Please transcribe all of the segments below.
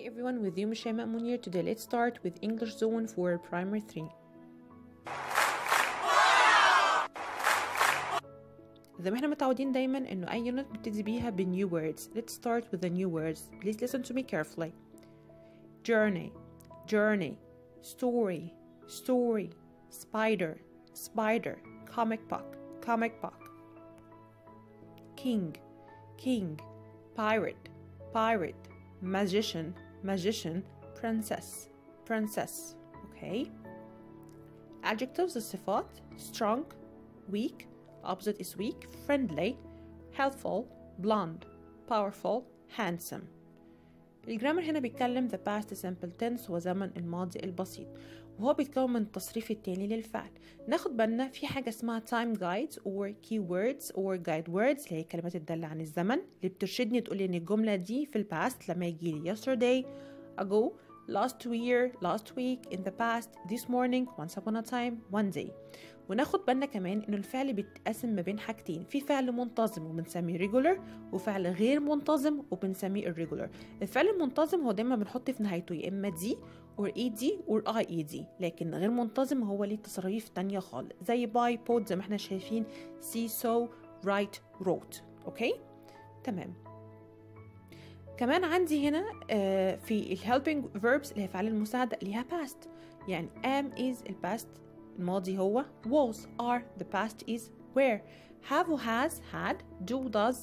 Hey everyone, with you Mishema Munir. Today let's start with English Zone for Primer 3. زي ما احنا متعودين دايما انه اي يونت بتبتدي بيها ب new words. Let's start with the new words. Please listen to me carefully. Journey, journey, story, story, spider, spider, comic book, comic book. King, king, pirate, pirate, magician, magician, princess, princess. Okay. Adjectives الصفات strong, weak, opposite is weak, friendly, helpful, blonde, powerful, handsome. الجرامر هنا بيتكلم the past simple tense هو زمن الماضي البسيط وهو بيتكون من التصريف التاني للفعل ناخد بالنا في حاجة اسمها time guides or keywords or guide words اللي هي كلمات الدالة عن الزمن اللي بترشدني تقول لي ان الجملة دي في الباست لما يجي لي yesterday ago last year last week in the past this morning once upon a time one day وناخد بالنا كمان انه الفعل بيتقسم ما بين حاجتين في فعل منتظم وبنسميه regular وفعل غير منتظم وبنسميه irregular الفعل المنتظم هو دايما بنحط في نهايته يا اما دي or ed or ied لكن غير منتظم هو ليه تصريف تانية خالص زي buy bought زي ما احنا شايفين see saw write wrote اوكي تمام كمان عندي هنا آه في ال helping verbs اللي هي فعل المساعدة ليها past يعني am is ال past الماضي هو was are the past is were have و has had do does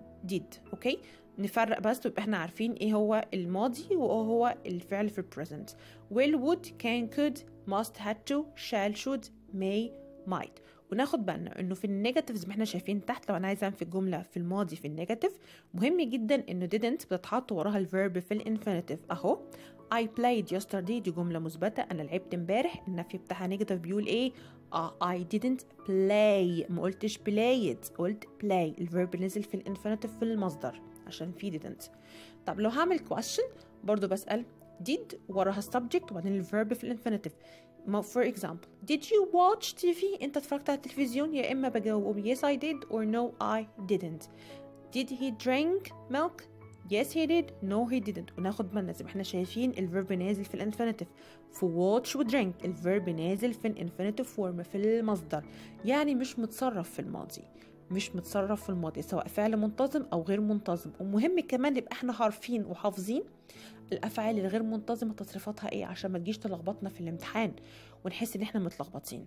did اوكي نفرق بس يبقى احنا عارفين ايه هو الماضي وهو الفعل في present will would can could must had to shall should may might وناخد بالنا انه في النيجاتيف زي ما احنا شايفين تحت لو انا عايزه في الجمله في الماضي في النيجاتيف مهم جدا انه didn't بتتحط وراها الفيرب في الانفينيتيف اهو I played yesterday دي جملة مثبتة أنا لعبت امبارح النفي بتاعها نيجاتيف بيقول إيه؟ آه I didn't play ما قلتش played قلت play الفيرب نزل في الانفينيتيف في المصدر عشان في didn't طب لو هعمل question برضو بسأل did وراها subject وبعدين الفيرب في الانفينيتيف for example did you watch TV انت اتفرجت على التلفزيون يا اما بجاوب yes I did or no I didn't did he drink milk yes he did no he didn't وناخد بالنا زي ما احنا شايفين الفيرب نازل في الانفينيتيف في watch و drink الفيرب نازل في الانفينيتيف فورم في المصدر يعني مش متصرف في الماضي مش متصرف في الماضي سواء فعل منتظم او غير منتظم ومهم كمان نبقى احنا عارفين وحافظين الافعال الغير منتظمه تصريفاتها ايه عشان ما تجيش تلخبطنا في الامتحان ونحس ان احنا متلخبطين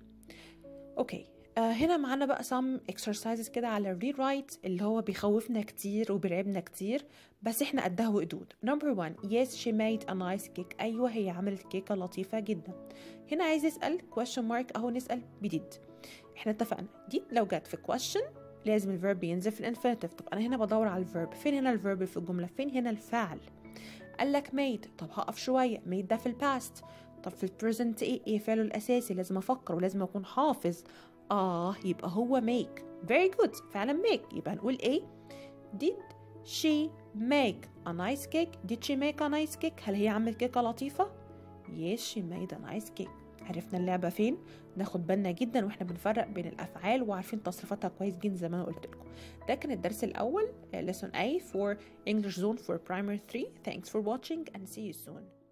اوكي آه هنا معانا بقى some exercises كده على الري رايت اللي هو بيخوفنا كتير وبيرعبنا كتير بس احنا قدها وقدود number one yes she made a nice cake ايوه هي عملت كيكه لطيفه جدا هنا عايز يسال question mark اهو نسال بديد احنا اتفقنا دي لو جت في question لازم الفيرب ينزل في الانفينيتيف طب انا هنا بدور على الفيرب فين هنا الفيرب في الجمله فين هنا الفعل قال لك made طب هقف شويه made ده في الباست طب في البريزنت ايه ايه فعله الاساسي لازم افكر ولازم اكون حافظ اه يبقى هو make very good فعلا make يبقى نقول ايه did she make a nice cake did she make a nice cake هل هي عملت كيكه لطيفه yes she made a nice cake عرفنا اللعبة فين ناخد بالنا جدا واحنا بنفرق بين الأفعال وعارفين تصريفاتها كويس جدا زي ما أنا قلت لكم ده كان الدرس الأول lesson A for English Zone for Primer 3 Thanks for watching and see you soon